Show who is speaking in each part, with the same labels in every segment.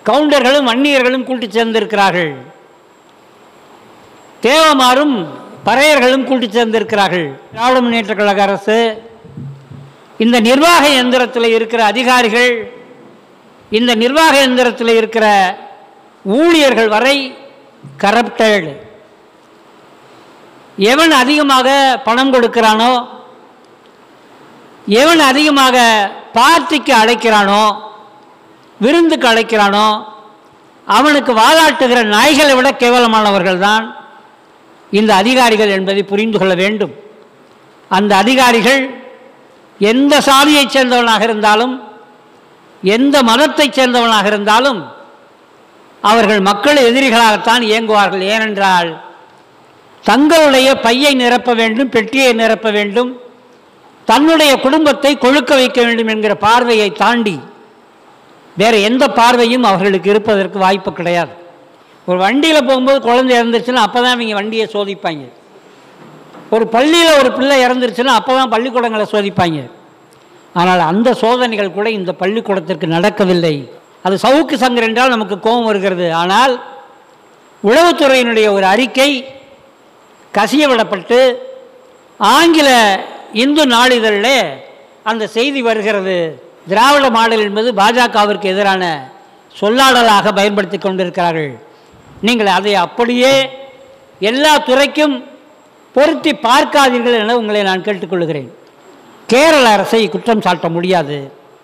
Speaker 1: கவுண்டர்களும் வன்னியர்களும் கூட்டி சேர்ந்திருக்கிறார்கள் தேவமாரும் பறையர்களும் கூட்டி சேர்ந்திருக்கிறார்கள் திராவிட முன்னேற்ற கழக அரசு இந்த நிர்வாக எந்திரத்தில் இருக்கிற அதிகாரிகள் இந்த நிர்வாக எந்திரத்தில் இருக்கிற ஊழியர்கள் வரை கரப்டட் எவன் அதிகமாக பணம் கொடுக்கிறானோ எவன் அதிகமாக பார்ட்டிக்கு அழைக்கிறானோ விருந்துக்கு அழைக்கிறானோ அவனுக்கு வாதாட்டுகிற நாய்களை விட கேவலமானவர்கள் தான் இந்த அதிகாரிகள் என்பதை புரிந்து கொள்ள வேண்டும் அந்த அதிகாரிகள் எந்த சாதியைச் சேர்ந்தவனாக இருந்தாலும் எந்த மதத்தைச் சேர்ந்தவனாக இருந்தாலும் அவர்கள் மக்கள் எதிரிகளாகத்தான் இயங்குவார்கள் ஏனென்றால் தங்களுடைய பையை நிரப்ப வேண்டும் பெட்டியை நிரப்ப வேண்டும் தன்னுடைய குடும்பத்தை கொழுக்க வைக்க வேண்டும் என்கிற பார்வையை தாண்டி வேறு எந்த பார்வையும் அவர்களுக்கு இருப்பதற்கு வாய்ப்பு கிடையாது ஒரு வண்டியில் போகும்போது குழந்தை இறந்துருச்சுன்னா அப்போ தான் இவங்க வண்டியை சோதிப்பாங்க ஒரு பள்ளியில் ஒரு பிள்ளை இறந்துருச்சுன்னா அப்போ தான் பள்ளிக்கூடங்களை சோதிப்பாங்க ஆனால் அந்த சோதனைகள் கூட இந்த பள்ளிக்கூடத்திற்கு நடக்கவில்லை அது சவுக்கு சங்கர் என்றால் நமக்கு கோபம் வருகிறது ஆனால் உளவுத்துறையினுடைய ஒரு அறிக்கை கசிய விடப்பட்டு ஆங்கில இந்து நாளிதழில் அந்த செய்தி வருகிறது திராவிட மாடல் என்பது பாஜகவிற்கு எதிரான சொல்லாடலாக பயன்படுத்தி கொண்டிருக்கிறார்கள் நீங்கள் அதை அப்படியே எல்லா துறைக்கும் பொருத்தி பார்க்காதீர்கள் என உங்களை நான் கேட்டுக்கொள்கிறேன் கேரள அரசை குற்றம் சாட்ட முடியாது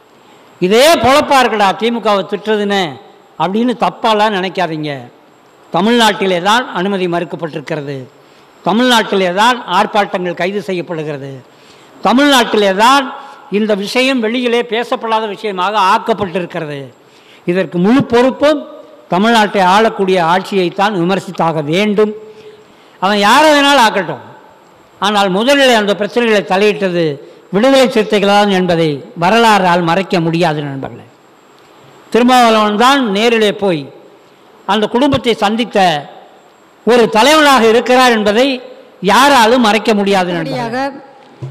Speaker 1: இதே பொழப்பா இருக்கடா திமுகவை திட்டுறதுன்னு அப்படின்னு தப்பாலாம் நினைக்காதீங்க தமிழ்நாட்டிலே தான் அனுமதி மறுக்கப்பட்டிருக்கிறது தமிழ்நாட்டிலே தான் ஆர்ப்பாட்டங்கள் கைது செய்யப்படுகிறது தமிழ்நாட்டிலே தான் இந்த விஷயம் வெளியிலே பேசப்படாத விஷயமாக ஆக்கப்பட்டிருக்கிறது இதற்கு முழு பொறுப்பும் தமிழ்நாட்டை ஆளக்கூடிய ஆட்சியைத்தான் விமர்சித்தாக வேண்டும் அவன் யாரை வேணாலும் ஆக்கட்டும் ஆனால் முதலில் அந்த பிரச்சனைகளை தலையிட்டது விடுதலை சிறுத்தைகள்தான் என்பதை வரலாறால் மறைக்க முடியாது நண்பர்களே திருமாவளவன் தான் நேரிலே போய் அந்த குடும்பத்தை சந்தித்த ஒரு தலைவனாக இருக்கிறார் என்பதை யாராலும் மறைக்க முடியாது நண்பர்களே
Speaker 2: அடுத்தபடியாக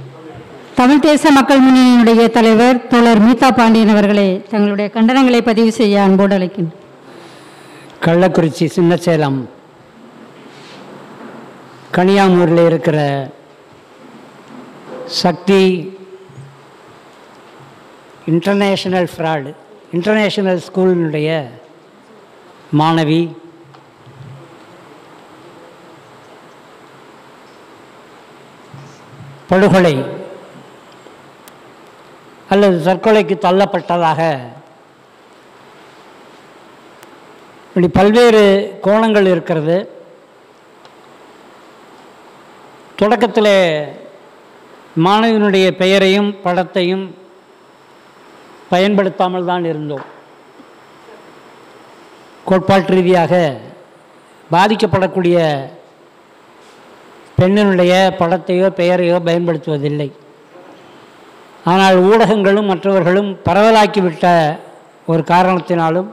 Speaker 2: தமிழ் தேச மக்கள் முன்னணியினுடைய தலைவர் தோழர் மீதா பாண்டியன் அவர்களை தங்களுடைய கண்டனங்களை பதிவு செய்ய அன்போடு அழைக்கின்றனர்
Speaker 1: கள்ளக்குறிச்சி சின்னசேலம் கனியாமூரில் இருக்கிற சக்தி இன்டர்நேஷனல் ஃப்ராடு இன்டர்நேஷனல் ஸ்கூலினுடைய மாணவி படுகொலை அல்லது தற்கொலைக்கு தள்ளப்பட்டதாக இப்படி பல்வேறு கோணங்கள் இருக்கிறது தொடக்கத்தில் மாணவியினுடைய பெயரையும் படத்தையும் பயன்படுத்தாமல் தான் இருந்தோம் கோட்பாட்டு ரீதியாக பாதிக்கப்படக்கூடிய பெண்ணினுடைய படத்தையோ பெயரையோ பயன்படுத்துவதில்லை ஆனால் ஊடகங்களும் மற்றவர்களும் பரவலாக்கிவிட்ட ஒரு காரணத்தினாலும்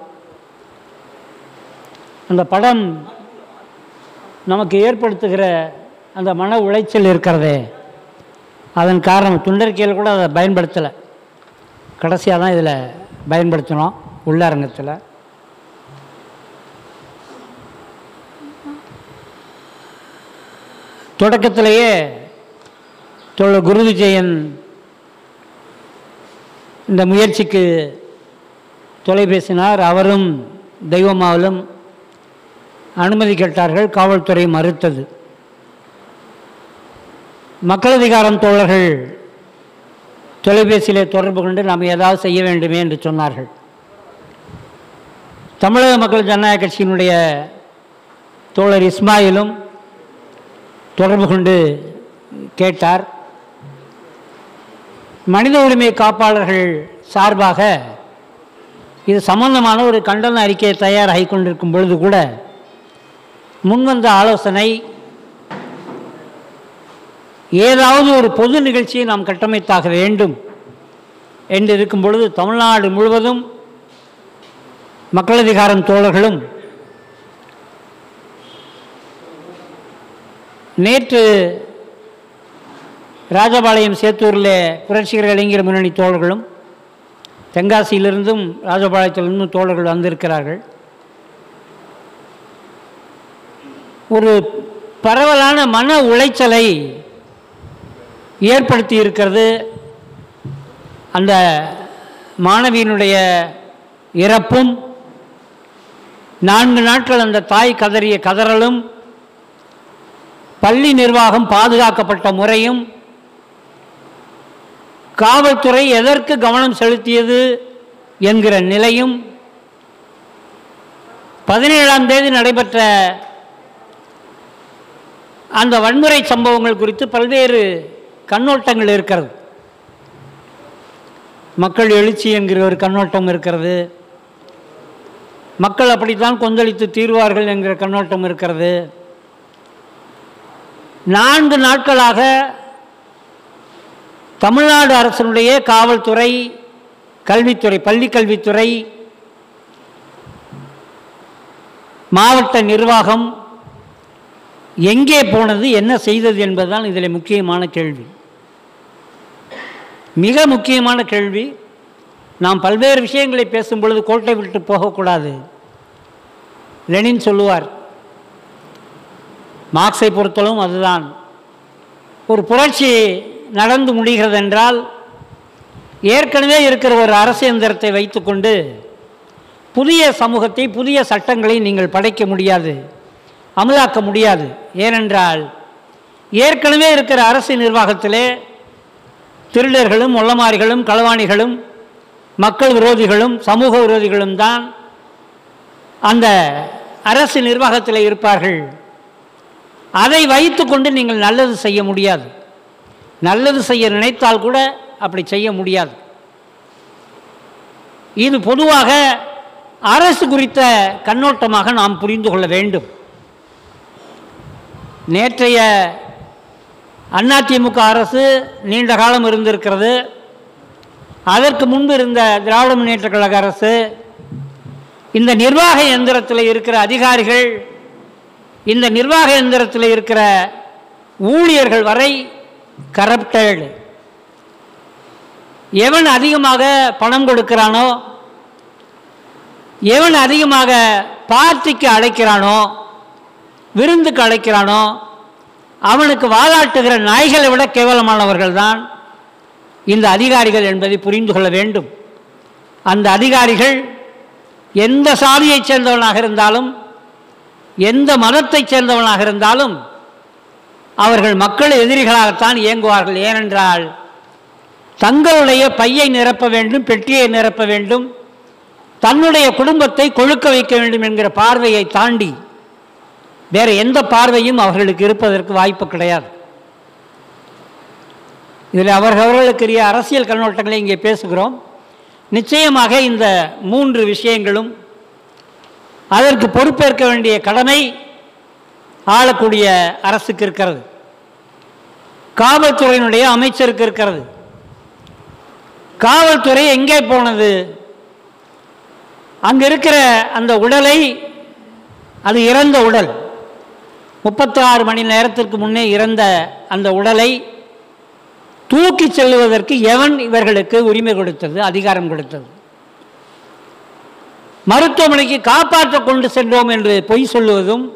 Speaker 1: அந்த படம் நமக்கு ஏற்படுத்துகிற அந்த மன உளைச்சல் இருக்கிறதே அதன் காரணம் துண்டறிக்கையில் கூட அதை பயன்படுத்தலை கடைசியாக தான் இதில் பயன்படுத்தினோம் உள்ளரங்கத்தில் தொடக்கத்திலேயே தோழர் குரு விஜயன் இந்த முயற்சிக்கு தொலைபேசினார் அவரும் தெய்வமாவலும் அனுமதி கேட்டார்கள் காவல்துறை மறுத்தது மக்கள் அதிகாரம் தோழர்கள் தொலைபேசியிலே தொடர்பு கொண்டு நாம் ஏதாவது செய்ய வேண்டுமே என்று சொன்னார்கள் தமிழக மக்கள் ஜனநாயக கட்சியினுடைய தோழர் இஸ்மாயிலும் தொடர்பு கொண்டு கேட்டார் மனித உரிமை காப்பாளர்கள் சார்பாக இது சம்பந்தமான ஒரு கண்டன அறிக்கையை தயாராகி கொண்டிருக்கும் பொழுது கூட முன்வந்த ஆலோசனை ஏதாவது ஒரு பொது நிகழ்ச்சியை நாம் கட்டமைத்தாக வேண்டும் என்று இருக்கும் பொழுது தமிழ்நாடு முழுவதும் மக்கள் அதிகாரம் தோழர்களும் நேற்று ராஜபாளையம் சேத்தூரில் புரட்சிகர இளைஞர் முன்னணி தோழர்களும் தென்காசியிலிருந்தும் ராஜபாளையத்திலிருந்தும் தோழர்கள் வந்திருக்கிறார்கள் ஒரு பரவலான மன உளைச்சலை ஏற்படுத்தி இருக்கிறது அந்த மாணவியினுடைய இறப்பும் நான்கு நாட்கள் அந்த தாய் கதறிய கதறலும் பள்ளி நிர்வாகம் பாதுகாக்கப்பட்ட முறையும் காவல்துறை எதற்கு கவனம் செலுத்தியது என்கிற நிலையும் பதினேழாம் தேதி நடைபெற்ற அந்த வன்முறை சம்பவங்கள் குறித்து பல்வேறு கண்ணோட்டங்கள் இருக்கிறது மக்கள் எழுச்சி என்கிற ஒரு கண்ணோட்டம் இருக்கிறது மக்கள் அப்படித்தான் கொந்தளித்து தீர்வார்கள் என்கிற கண்ணோட்டம் இருக்கிறது நான்கு நாட்களாக தமிழ்நாடு அரசினுடைய காவல்துறை கல்வித்துறை பள்ளி கல்வித்துறை மாவட்ட நிர்வாகம் எங்கே போனது என்ன செய்தது என்பதுதான் இதில் முக்கியமான கேள்வி மிக முக்கியமான கேள்வி நாம் பல்வேறு விஷயங்களை பேசும் பொழுது கோட்டை விட்டு போகக்கூடாது லெனின் சொல்லுவார் மார்க்ஸை பொறுத்தளவும் அதுதான் ஒரு புரட்சி நடந்து முடிகிறது என்றால் ஏற்கனவே இருக்கிற ஒரு அரசு எந்திரத்தை வைத்துக்கொண்டு புதிய சமூகத்தை புதிய சட்டங்களை நீங்கள் படைக்க முடியாது அமலாக்க முடியாது ஏனென்றால் ஏற்கனவே இருக்கிற அரசு நிர்வாகத்திலே திருடர்களும் மொள்ளமாரிகளும் களவாணிகளும் மக்கள் விரோதிகளும் சமூக விரோதிகளும் தான் அந்த அரசு நிர்வாகத்தில் இருப்பார்கள் அதை வைத்துக்கொண்டு நீங்கள் நல்லது செய்ய முடியாது நல்லது செய்ய நினைத்தால் கூட அப்படி செய்ய முடியாது இது பொதுவாக அரசு குறித்த கண்ணோட்டமாக நாம் புரிந்து கொள்ள வேண்டும் நேற்றைய அதிமுக அரசு நீண்ட காலம் இருந்திருக்கிறது அதற்கு முன்பு இருந்த திராவிட முன்னேற்ற கழக அரசு இந்த நிர்வாக எந்திரத்தில் இருக்கிற அதிகாரிகள் இந்த நிர்வாக எந்திரத்தில் இருக்கிற ஊழியர்கள் வரை கரப்டட் எவன் அதிகமாக பணம் கொடுக்கிறானோ எவன் அதிகமாக பார்ட்டிக்கு அழைக்கிறானோ விருந்துக்கு அழைக்கிறானோ அவனுக்கு வாலாட்டுகிற நாய்களை விட கேவலமானவர்கள் தான் இந்த அதிகாரிகள் என்பதை புரிந்து கொள்ள வேண்டும் அந்த அதிகாரிகள் எந்த சாதியைச் சேர்ந்தவனாக இருந்தாலும் எந்த மதத்தைச் சேர்ந்தவனாக இருந்தாலும் அவர்கள் மக்கள் எதிரிகளாகத்தான் இயங்குவார்கள் ஏனென்றால் தங்களுடைய பையை நிரப்ப வேண்டும் பெட்டியை நிரப்ப வேண்டும் தன்னுடைய குடும்பத்தை கொழுக்க வைக்க வேண்டும் என்கிற பார்வையை தாண்டி வேறு எந்த பார்வையும் அவர்களுக்கு இருப்பதற்கு வாய்ப்பு கிடையாது இதில் அவர்களுக்குரிய அரசியல் கண்ணோட்டங்களை இங்கே பேசுகிறோம் நிச்சயமாக இந்த மூன்று விஷயங்களும் அதற்கு பொறுப்பேற்க வேண்டிய கடமை ஆளக்கூடிய அரசுக்கு இருக்கிறது காவல்துறையினுடைய அமைச்சருக்கு இருக்கிறது காவல்துறை எங்கே போனது அங்கே இருக்கிற அந்த உடலை அது இறந்த உடல் முப்பத்தி ஆறு மணி நேரத்திற்கு முன்னே இறந்த அந்த உடலை தூக்கி செல்லுவதற்கு எவன் இவர்களுக்கு உரிமை கொடுத்தது அதிகாரம் கொடுத்தது மருத்துவமனைக்கு காப்பாற்ற கொண்டு சென்றோம் என்று பொய் சொல்லுவதும்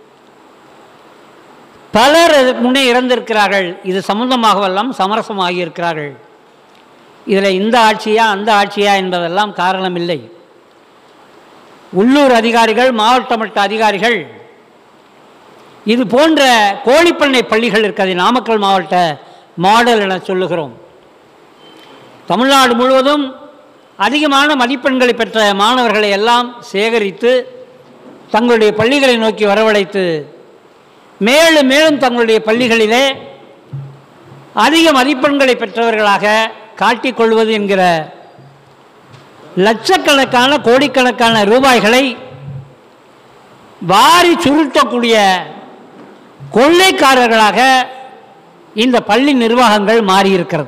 Speaker 1: பலர் அதுக்கு முன்னே இறந்திருக்கிறார்கள் இது சம்பந்தமாகவெல்லாம் சமரசமாகி இருக்கிறார்கள் இதில் இந்த ஆட்சியா அந்த ஆட்சியா என்பதெல்லாம் காரணம் இல்லை உள்ளூர் அதிகாரிகள் மாவட்ட மட்ட அதிகாரிகள் இது போன்ற கோழிப்பண்ணை பள்ளிகள் இருக்கிறது நாமக்கல் மாவட்ட மாடல் என சொல்லுகிறோம் தமிழ்நாடு முழுவதும் அதிகமான மதிப்பெண்களை பெற்ற மாணவர்களை எல்லாம் சேகரித்து தங்களுடைய பள்ளிகளை நோக்கி வரவழைத்து மேலும் மேலும் தங்களுடைய பள்ளிகளிலே அதிக மதிப்பெண்களை பெற்றவர்களாக காட்டிக்கொள்வது என்கிற லட்சக்கணக்கான கோடிக்கணக்கான ரூபாய்களை வாரி சுருட்டக்கூடிய கொள்ளைக்காரர்களாக இந்த பள்ளி நிர்வாகங்கள் மாறியிருக்கிறது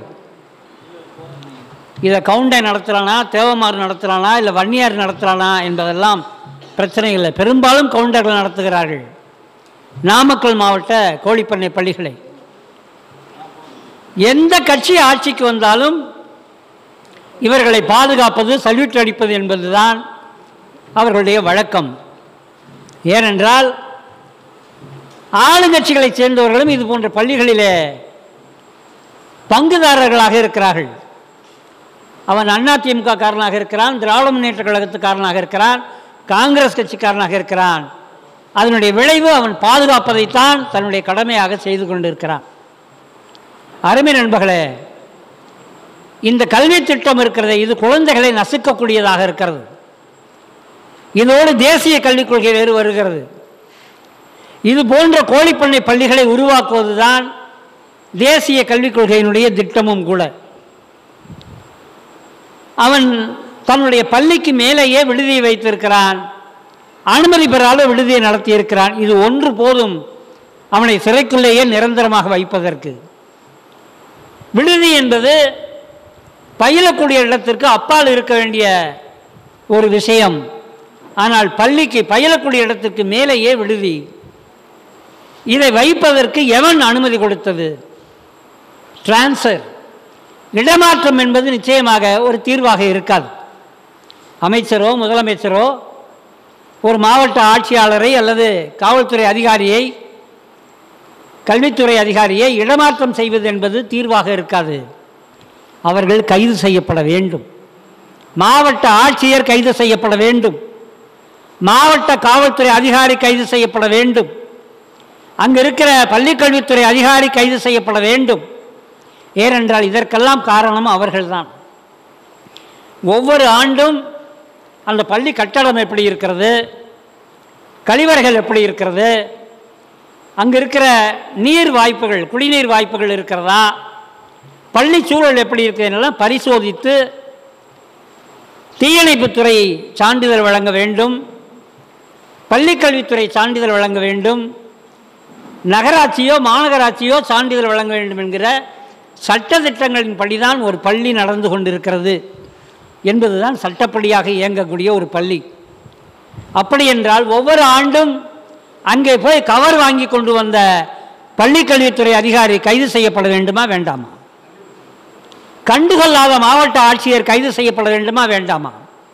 Speaker 1: இதை கவுண்டை நடத்துகிறானா தேவமாறு நடத்துகிறானா இல்லை வன்னியார் நடத்துகிறானா என்பதெல்லாம் பிரச்சனை இல்லை பெரும்பாலும் கவுண்டர்கள் நடத்துகிறார்கள் நாமக்கல் மாவட்ட கோழிப்பண்ணை பள்ளிகளை எந்த கட்சி ஆட்சிக்கு வந்தாலும் இவர்களை பாதுகாப்பது சல்யூட் அடிப்பது என்பதுதான் அவர்களுடைய வழக்கம் ஏனென்றால் ஆளுங்கட்சிகளைச் சேர்ந்தவர்களும் இது போன்ற பள்ளிகளிலே பங்குதாரர்களாக இருக்கிறார்கள் அவன் அதிமுக காரனாக இருக்கிறான் திராவிட முன்னேற்ற கழகத்துக்காரனாக இருக்கிறான் காங்கிரஸ் கட்சிக்காரனாக இருக்கிறான் அதனுடைய விளைவு அவன் பாதுகாப்பதைத்தான் தன்னுடைய கடமையாக செய்து கொண்டிருக்கிறான் அருமை நண்பர்களே இந்த கல்வி திட்டம் இருக்கிறது இது குழந்தைகளை நசுக்கக்கூடியதாக இருக்கிறது இதோடு தேசிய கல்விக் கொள்கை வேறு வருகிறது இது போன்ற கோழிப்பண்ணை பள்ளிகளை உருவாக்குவதுதான் தேசிய கல்விக் கொள்கையினுடைய திட்டமும் கூட அவன் தன்னுடைய பள்ளிக்கு மேலேயே விடுதியை வைத்திருக்கிறான் அனுமதி பெறாத விடுதியை நடத்தியிருக்கிறான் இது ஒன்று போதும் அவனை சிறைக்குள்ளேயே நிரந்தரமாக வைப்பதற்கு விடுதி என்பது பயிலக்கூடிய இடத்திற்கு அப்பால் இருக்க வேண்டிய ஒரு விஷயம் ஆனால் பள்ளிக்கு பயிலக்கூடிய இடத்திற்கு மேலேயே விடுதி இதை வைப்பதற்கு எவன் அனுமதி கொடுத்தது டிரான்ஸ்ஃபர் இடமாற்றம் என்பது நிச்சயமாக ஒரு தீர்வாக இருக்காது அமைச்சரோ முதலமைச்சரோ ஒரு மாவட்ட ஆட்சியாளரை அல்லது காவல்துறை அதிகாரியை கல்வித்துறை அதிகாரியை இடமாற்றம் செய்வது என்பது தீர்வாக இருக்காது அவர்கள் கைது செய்யப்பட வேண்டும் மாவட்ட ஆட்சியர் கைது செய்யப்பட வேண்டும் மாவட்ட காவல்துறை அதிகாரி கைது செய்யப்பட வேண்டும் அங்கு இருக்கிற பள்ளிக்கல்வித்துறை அதிகாரி கைது செய்யப்பட வேண்டும் ஏனென்றால் இதற்கெல்லாம் காரணம் அவர்கள்தான் ஒவ்வொரு ஆண்டும் அந்த பள்ளி கட்டடம் எப்படி இருக்கிறது கழிவறைகள் எப்படி இருக்கிறது அங்கே இருக்கிற நீர் வாய்ப்புகள் குடிநீர் வாய்ப்புகள் இருக்கிறதா பள்ளி சூழல் எப்படி இருக்கிறதெல்லாம் பரிசோதித்து தீயணைப்புத்துறை சான்றிதழ் வழங்க வேண்டும் பள்ளிக்கல்வித்துறை சான்றிதழ் வழங்க வேண்டும் நகராட்சியோ மாநகராட்சியோ சான்றிதழ் வழங்க வேண்டும் என்கிற சட்டத்திட்டங்களின் படிதான் ஒரு பள்ளி நடந்து கொண்டிருக்கிறது என்பதுதான் சட்டப்படியாக இயங்கக்கூடிய ஒரு பள்ளி அப்படி என்றால் ஒவ்வொரு ஆண்டும் அங்கே போய் கவர் வாங்கி கொண்டு வந்த பள்ளிக்கல்வித்துறை அதிகாரி கைது செய்யப்பட வேண்டுமா வேண்டாமா கண்டுகொள்ளாத மாவட்ட ஆட்சியர் கைது செய்யப்பட வேண்டுமா வேண்டாமா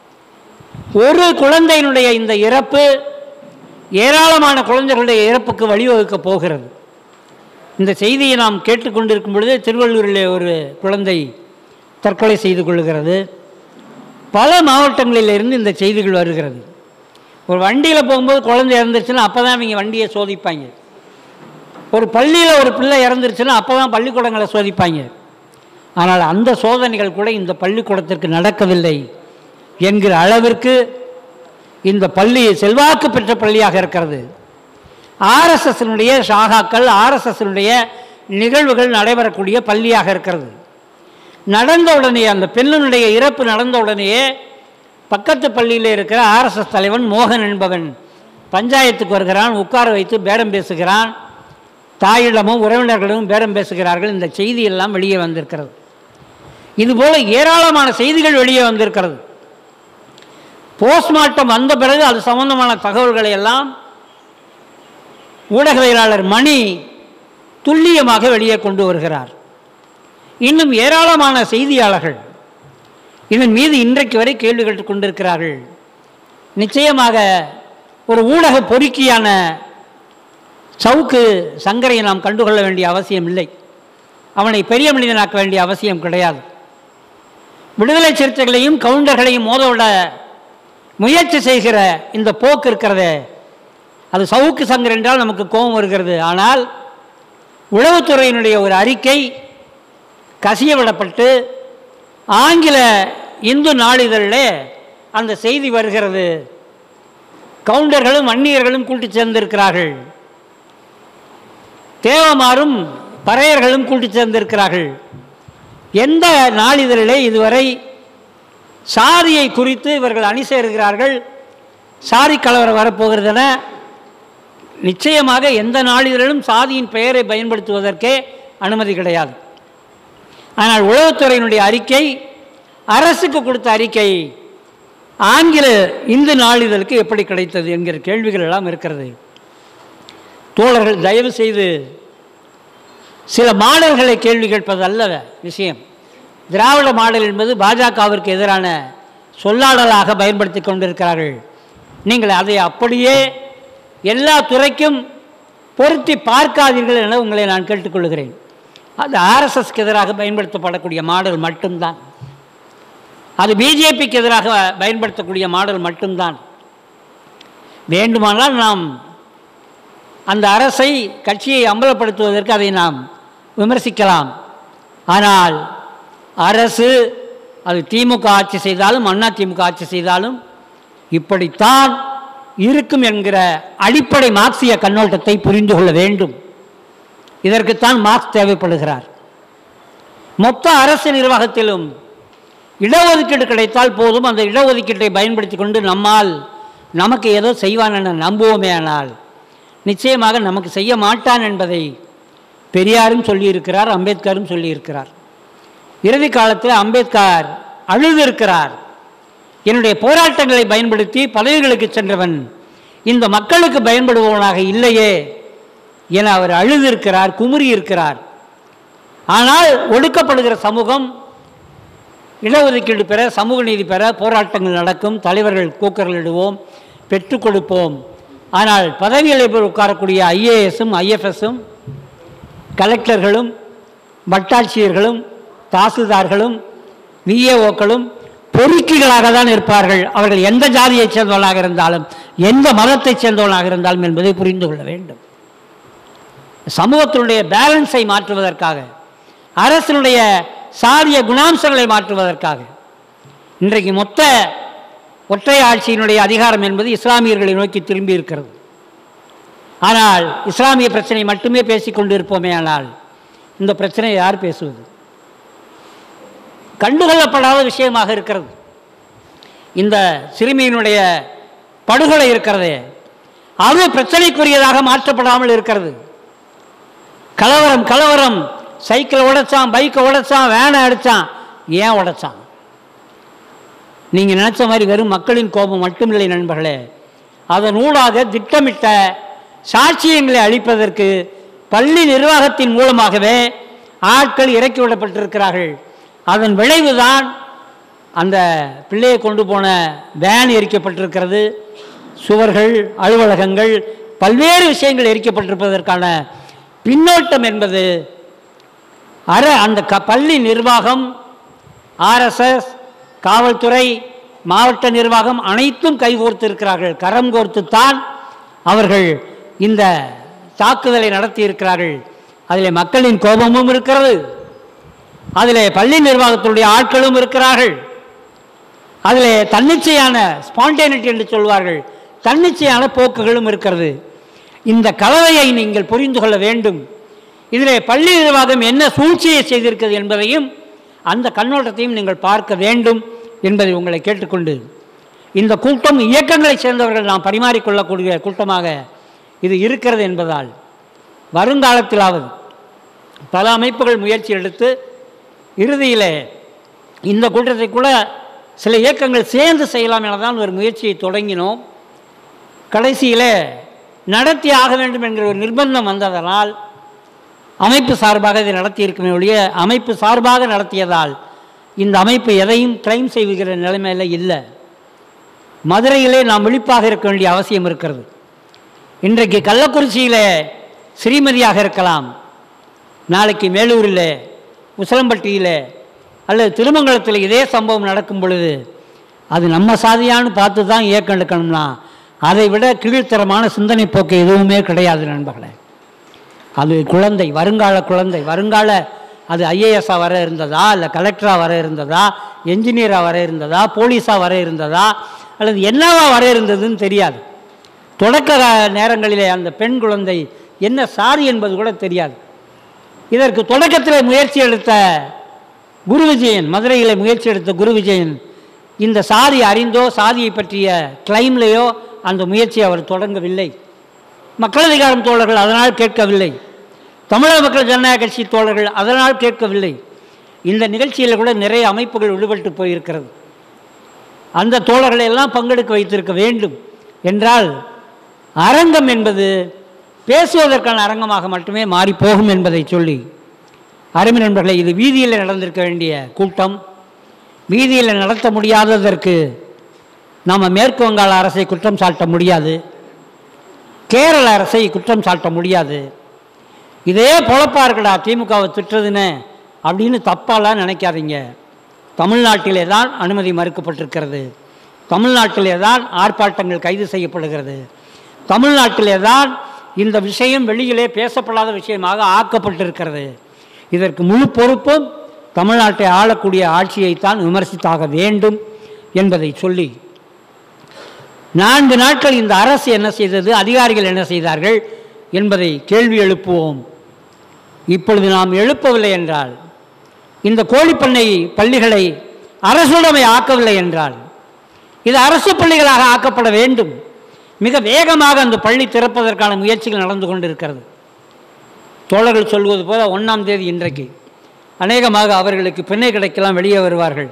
Speaker 1: ஒரு குழந்தையினுடைய இந்த இறப்பு ஏராளமான குழந்தைகளுடைய இறப்புக்கு வழிவகுக்கப் போகிறது இந்த செய்தியை நாம் கேட்டுக்கொண்டிருக்கும் பொழுது திருவள்ளூரில் ஒரு குழந்தை தற்கொலை செய்து கொள்கிறது பல மாவட்டங்களிலிருந்து இந்த செய்திகள் வருகிறது ஒரு வண்டியில் போகும்போது குழந்தை இறந்துருச்சுன்னா அப்போ தான் அவங்க வண்டியை சோதிப்பாங்க ஒரு பள்ளியில் ஒரு பிள்ளை இறந்துருச்சுன்னா அப்போ தான் பள்ளிக்கூடங்களை சோதிப்பாங்க ஆனால் அந்த சோதனைகள் கூட இந்த பள்ளிக்கூடத்திற்கு நடக்கவில்லை என்கிற அளவிற்கு இந்த பள்ளி செல்வாக்கு பெற்ற பள்ளியாக இருக்கிறது ஆர்எஸ்எஸ்னுடைய ஷாகாக்கள் ஆர்எஸ்எஸ்னுடைய நிகழ்வுகள் நடைபெறக்கூடிய பள்ளியாக இருக்கிறது நடந்த உடனே அந்த பெண்ணினுடைய இறப்பு நடந்த உடனேயே பக்கத்து பள்ளியில் இருக்கிற ஆர்எஸ்எஸ் தலைவன் மோகன் என்பவன் பஞ்சாயத்துக்கு வருகிறான் உட்கார வைத்து பேரம் பேசுகிறான் தாயிடமும் உறவினர்களும் பேரம் பேசுகிறார்கள் இந்த செய்தி எல்லாம் வெளியே வந்திருக்கிறது இதுபோல ஏராளமான செய்திகள் வெளியே வந்திருக்கிறது போஸ்ட்மார்ட்டம் வந்த பிறகு அது சம்பந்தமான தகவல்களை எல்லாம் ஊடகவியலாளர் மணி துல்லியமாக வெளியே கொண்டு வருகிறார் இன்னும் ஏராளமான செய்தியாளர்கள் இதன் மீது இன்றைக்கு வரை கேள்வி கேட்டுக் கொண்டிருக்கிறார்கள் நிச்சயமாக ஒரு ஊடக பொறுக்கியான சவுக்கு சங்கரையை நாம் கண்டுகொள்ள வேண்டிய அவசியம் இல்லை அவனை பெரிய மனிதனாக்க வேண்டிய அவசியம் கிடையாது விடுதலை சிறுத்தைகளையும் கவுண்டர்களையும் மோதவிட முயற்சி செய்கிற இந்த போக்கு இருக்கிறதே அது சவுக்கு சங்கர் என்றால் நமக்கு கோபம் வருகிறது ஆனால் உளவுத்துறையினுடைய ஒரு அறிக்கை கசிய விடப்பட்டு ஆங்கில இந்து நாளிதழில் அந்த செய்தி வருகிறது கவுண்டர்களும் வன்னியர்களும் கூட்டி சேர்ந்திருக்கிறார்கள் தேவமாரும் பறையர்களும் கூட்டி சேர்ந்திருக்கிறார்கள் எந்த நாளிதழிலே இதுவரை சாதியை குறித்து இவர்கள் அணி சேருகிறார்கள் சாதி கலவரம் வரப்போகிறதென நிச்சயமாக எந்த நாளிதழிலும் சாதியின் பெயரை பயன்படுத்துவதற்கே அனுமதி கிடையாது ஆனால் உளவுத்துறையினுடைய அறிக்கை அரசுக்கு கொடுத்த அறிக்கை ஆங்கில இந்து நாளிதழுக்கு எப்படி கிடைத்தது என்கிற கேள்விகள் எல்லாம் இருக்கிறது தோழர்கள் தயவு செய்து சில மாணவர்களை கேள்வி கேட்பது அல்ல விஷயம் திராவிட மாடல் என்பது பாஜகவிற்கு எதிரான சொல்லாடலாக பயன்படுத்தி கொண்டிருக்கிறார்கள் நீங்கள் அதை அப்படியே எல்லா துறைக்கும் பொருத்தி பார்க்காதீர்கள் என உங்களை நான் கேட்டுக்கொள்கிறேன் அது ஆர்எஸ்எஸ்க்கு எதிராக பயன்படுத்தப்படக்கூடிய மாடல் மட்டும்தான் அது பிஜேபிக்கு எதிராக பயன்படுத்தக்கூடிய மாடல் மட்டும்தான் வேண்டுமானால் நாம் அந்த அரசை கட்சியை அம்பலப்படுத்துவதற்கு அதை நாம் விமர்சிக்கலாம் ஆனால் அரசு அது திமுக ஆட்சி செய்தாலும் அண்ணா திமுக ஆட்சி செய்தாலும் இப்படித்தான் இருக்கும் என்கிற அடிப்படை மார்க்சிய கண்ணோட்டத்தை புரிந்து கொள்ள வேண்டும் இதற்குத்தான் மார்க்ஸ் தேவைப்படுகிறார் மொத்த அரசு நிர்வாகத்திலும் இடஒதுக்கீடு கிடைத்தால் போதும் அந்த இடஒதுக்கீட்டை பயன்படுத்தி கொண்டு நம்மால் நமக்கு ஏதோ செய்வான் என நம்புவோமே ஆனால் நிச்சயமாக நமக்கு செய்ய மாட்டான் என்பதை பெரியாரும் சொல்லியிருக்கிறார் அம்பேத்கரும் சொல்லியிருக்கிறார் இறுதி காலத்தில் அம்பேத்கர் அழுதிருக்கிறார் என்னுடைய போராட்டங்களை பயன்படுத்தி பதவிகளுக்கு சென்றவன் இந்த மக்களுக்கு பயன்படுபவனாக இல்லையே என அவர் அழுதிருக்கிறார் குமுறி இருக்கிறார் ஆனால் ஒடுக்கப்படுகிற சமூகம் இடஒதுக்கீடு பெற சமூக நீதி பெற போராட்டங்கள் நடக்கும் தலைவர்கள் கூக்கரலிடுவோம் பெற்றுக் கொடுப்போம் ஆனால் பதவிகளில் போய் உட்காரக்கூடிய ஐஏஎஸும் ஐஎஃப்எஸும் கலெக்டர்களும் வட்டாட்சியர்களும் தாசில்தார்களும் விஏஓக்களும் பொறுக்கிகளாக தான் இருப்பார்கள் அவர்கள் எந்த ஜாதியைச் சேர்ந்தவர்களாக இருந்தாலும் எந்த மதத்தைச் சேர்ந்தவர்களாக இருந்தாலும் என்பதை புரிந்து கொள்ள வேண்டும் சமூகத்தினுடைய பேலன்ஸை மாற்றுவதற்காக அரசினுடைய சாதிய குணாம்சங்களை மாற்றுவதற்காக இன்றைக்கு மொத்த ஒற்றை ஆட்சியினுடைய அதிகாரம் என்பது இஸ்லாமியர்களை நோக்கி திரும்பி இருக்கிறது ஆனால் இஸ்லாமிய பிரச்சனை மட்டுமே பேசிக் கொண்டிருப்போமே ஆனால் இந்த பிரச்சனையை யார் பேசுவது கண்டுகொள்ளப்படாத விஷயமாக இருக்கிறது இந்த சிறுமியினுடைய படுகொலை இருக்கிறதே அது பிரச்சனைக்குரியதாக மாற்றப்படாமல் இருக்கிறது கலவரம் கலவரம் சைக்கிளை உடைச்சான் பைக்கை உடைச்சான் வேனை அடித்தான் ஏன் உடைச்சான் நீங்கள் நினச்ச மாதிரி வெறும் மக்களின் கோபம் மட்டுமில்லை நண்பர்களே அதன் ஊடாக திட்டமிட்ட சாட்சியங்களை அளிப்பதற்கு பள்ளி நிர்வாகத்தின் மூலமாகவே ஆட்கள் இறக்கி விடப்பட்டிருக்கிறார்கள் அதன் விளைவுதான் அந்த பிள்ளையை கொண்டு போன வேன் எரிக்கப்பட்டிருக்கிறது சுவர்கள் அலுவலகங்கள் பல்வேறு விஷயங்கள் எரிக்கப்பட்டிருப்பதற்கான பின்னோட்டம் என்பது அற அந்த க பள்ளி நிர்வாகம் ஆர்எஸ்எஸ் காவல்துறை மாவட்ட நிர்வாகம் அனைத்தும் கைகோர்த்து இருக்கிறார்கள் கரம் கோர்த்துத்தான் அவர்கள் இந்த தாக்குதலை நடத்தி இருக்கிறார்கள் அதில் மக்களின் கோபமும் இருக்கிறது அதில் பள்ளி நிர்வாகத்தினுடைய ஆட்களும் இருக்கிறார்கள் அதில் தன்னிச்சையான ஸ்பான்டேனிட்டி என்று சொல்வார்கள் தன்னிச்சையான போக்குகளும் இருக்கிறது இந்த கலவையை நீங்கள் புரிந்து கொள்ள வேண்டும் இதில் பள்ளி நிர்வாகம் என்ன சூழ்ச்சியை செய்திருக்கிறது என்பதையும் அந்த கண்ணோட்டத்தையும் நீங்கள் பார்க்க வேண்டும் என்பதை உங்களை கேட்டுக்கொண்டு இந்த கூட்டம் இயக்கங்களைச் சேர்ந்தவர்கள் நாம் பரிமாறிக்கொள்ளக்கூடிய கூட்டமாக இது இருக்கிறது என்பதால் வருங்காலத்திலாவது பல அமைப்புகள் முயற்சி எடுத்து இறுதியில் இந்த கூட்டத்தை கூட சில இயக்கங்கள் சேர்ந்து செய்யலாம் என தான் ஒரு முயற்சியை தொடங்கினோம் கடைசியில் நடத்தி ஆக வேண்டும் என்கிற ஒரு நிர்பந்தம் வந்ததனால் அமைப்பு சார்பாக இதை நடத்தியிருக்குமே ஒழிய அமைப்பு சார்பாக நடத்தியதால் இந்த அமைப்பு எதையும் கிளைம் செய்கிற நிலைமையில் இல்லை மதுரையிலே நாம் விழிப்பாக இருக்க வேண்டிய அவசியம் இருக்கிறது இன்றைக்கு கள்ளக்குறிச்சியில் ஸ்ரீமதியாக இருக்கலாம் நாளைக்கு மேலூரில் உசிலம்பட்டியில் அல்லது திருமங்கலத்தில் இதே சம்பவம் நடக்கும் பொழுது அது நம்ம சாதியான்னு பார்த்து தான் இயக்கம் எடுக்கணும்னா அதை விட கீழ்த்தரமான சிந்தனை போக்கு எதுவுமே கிடையாது நண்பர்களே அது குழந்தை வருங்கால குழந்தை வருங்கால அது ஐஏஎஸ்ஸாக வர இருந்ததா இல்லை கலெக்டராக வர இருந்ததா என்ஜினியராக வர இருந்ததா போலீஸாக வர இருந்ததா அல்லது என்னவா வர இருந்ததுன்னு தெரியாது தொடக்க நேரங்களிலே அந்த பெண் குழந்தை என்ன சாரி என்பது கூட தெரியாது இதற்கு தொடக்கத்தில் முயற்சி எடுத்த குரு விஜயன் மதுரையில் முயற்சி எடுத்த குரு விஜயன் இந்த சாதி அறிந்தோ சாதியை பற்றிய கிளைம்லேயோ அந்த முயற்சியை அவர் தொடங்கவில்லை மக்கள் அதிகாரம் தோழர்கள் அதனால் கேட்கவில்லை தமிழக மக்கள் ஜனநாயக கட்சி தோழர்கள் அதனால் கேட்கவில்லை இந்த நிகழ்ச்சியில் கூட நிறைய அமைப்புகள் விடுபட்டு போயிருக்கிறது அந்த தோழர்களை எல்லாம் பங்கெடுக்க வைத்திருக்க வேண்டும் என்றால் அரங்கம் என்பது பேசுவதற்கான அரங்கமாக மட்டுமே மாறி போகும் என்பதை சொல்லி அருமை நண்பர்களே இது வீதியில் நடந்திருக்க வேண்டிய கூட்டம் வீதியில் நடத்த முடியாததற்கு நாம் மேற்கு வங்காள அரசை குற்றம் சாட்ட முடியாது கேரள அரசை குற்றம் சாட்ட முடியாது இதே பொழப்பா இருக்கடா திமுகவை திட்டுறதுன்னு அப்படின்னு தப்பாலாம் நினைக்காதீங்க தமிழ்நாட்டிலே தான் அனுமதி மறுக்கப்பட்டிருக்கிறது தமிழ்நாட்டிலே தான் ஆர்ப்பாட்டங்கள் கைது செய்யப்படுகிறது தமிழ்நாட்டிலே தான் இந்த விஷயம் வெளியிலே பேசப்படாத விஷயமாக ஆக்கப்பட்டிருக்கிறது இதற்கு முழு பொறுப்பும் தமிழ்நாட்டை ஆளக்கூடிய ஆட்சியைத்தான் விமர்சித்தாக வேண்டும் என்பதை சொல்லி நான்கு நாட்கள் இந்த அரசு என்ன செய்தது அதிகாரிகள் என்ன செய்தார்கள் என்பதை கேள்வி எழுப்புவோம் இப்பொழுது நாம் எழுப்பவில்லை என்றால் இந்த கோழிப்பண்ணை பள்ளிகளை அரசுடைமை ஆக்கவில்லை என்றால் இது அரசு பள்ளிகளாக ஆக்கப்பட வேண்டும் மிக வேகமாக அந்த பள்ளி திறப்பதற்கான முயற்சிகள் நடந்து கொண்டிருக்கிறது தோழர்கள் சொல்வது போல ஒன்றாம் தேதி இன்றைக்கு அநேகமாக அவர்களுக்கு பெண்ணை கிடைக்கலாம் வெளியே வருவார்கள்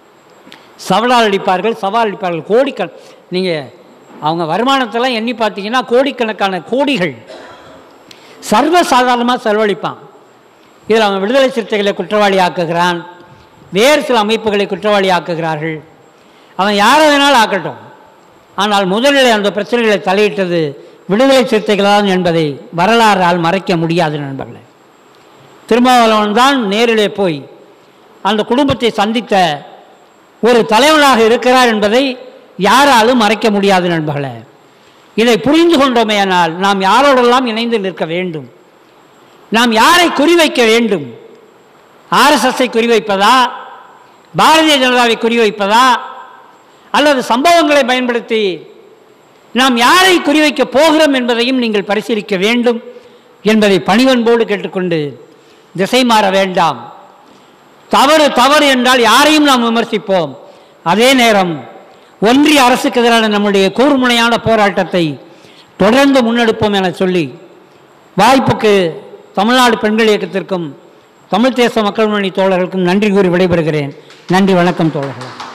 Speaker 1: சவடால் அடிப்பார்கள் சவால் அடிப்பார்கள் கோடிக்கண நீங்கள் அவங்க வருமானத்தெல்லாம் எண்ணி பார்த்தீங்கன்னா கோடிக்கணக்கான கோடிகள் சர்வசாதாரணமாக செலவழிப்பான் இதில் அவன் விடுதலை சிறுத்தைகளை குற்றவாளி ஆக்குகிறான் வேறு சில அமைப்புகளை குற்றவாளி ஆக்குகிறார்கள் அவன் யாரை வேணாலும் ஆக்கட்டும் ஆனால் முதலில் அந்த பிரச்சனைகளை தலையிட்டது விடுதலை சிறுத்தைகள்தான் என்பதை வரலாறால் மறைக்க முடியாது நண்பர்களே திருமாவளவன் தான் நேரிலே போய் அந்த குடும்பத்தை சந்தித்த ஒரு தலைவனாக இருக்கிறார் என்பதை யாராலும் மறைக்க முடியாது நண்பர்களே இதை புரிந்து கொண்டோமேயானால் நாம் யாரோடெல்லாம் இணைந்து நிற்க வேண்டும் நாம் யாரை குறிவைக்க வேண்டும் ஆர்எஸ்எஸ்ஐ குறிவைப்பதா பாரதிய ஜனதாவை குறிவைப்பதா அல்லது சம்பவங்களை பயன்படுத்தி நாம் யாரை குறிவைக்க போகிறோம் என்பதையும் நீங்கள் பரிசீலிக்க வேண்டும் என்பதை பணிவன்போடு கேட்டுக்கொண்டு திசை மாற வேண்டாம் தவறு தவறு என்றால் யாரையும் நாம் விமர்சிப்போம் அதே நேரம் ஒன்றிய அரசுக்கு எதிரான நம்முடைய கூர்முனையான போராட்டத்தை தொடர்ந்து முன்னெடுப்போம் என சொல்லி வாய்ப்புக்கு தமிழ்நாடு பெண்கள் இயக்கத்திற்கும் தமிழ் தேச மக்கள் முன்னணி தோழர்களுக்கும் நன்றி கூறி விடைபெறுகிறேன் நன்றி வணக்கம் தோழர்கள்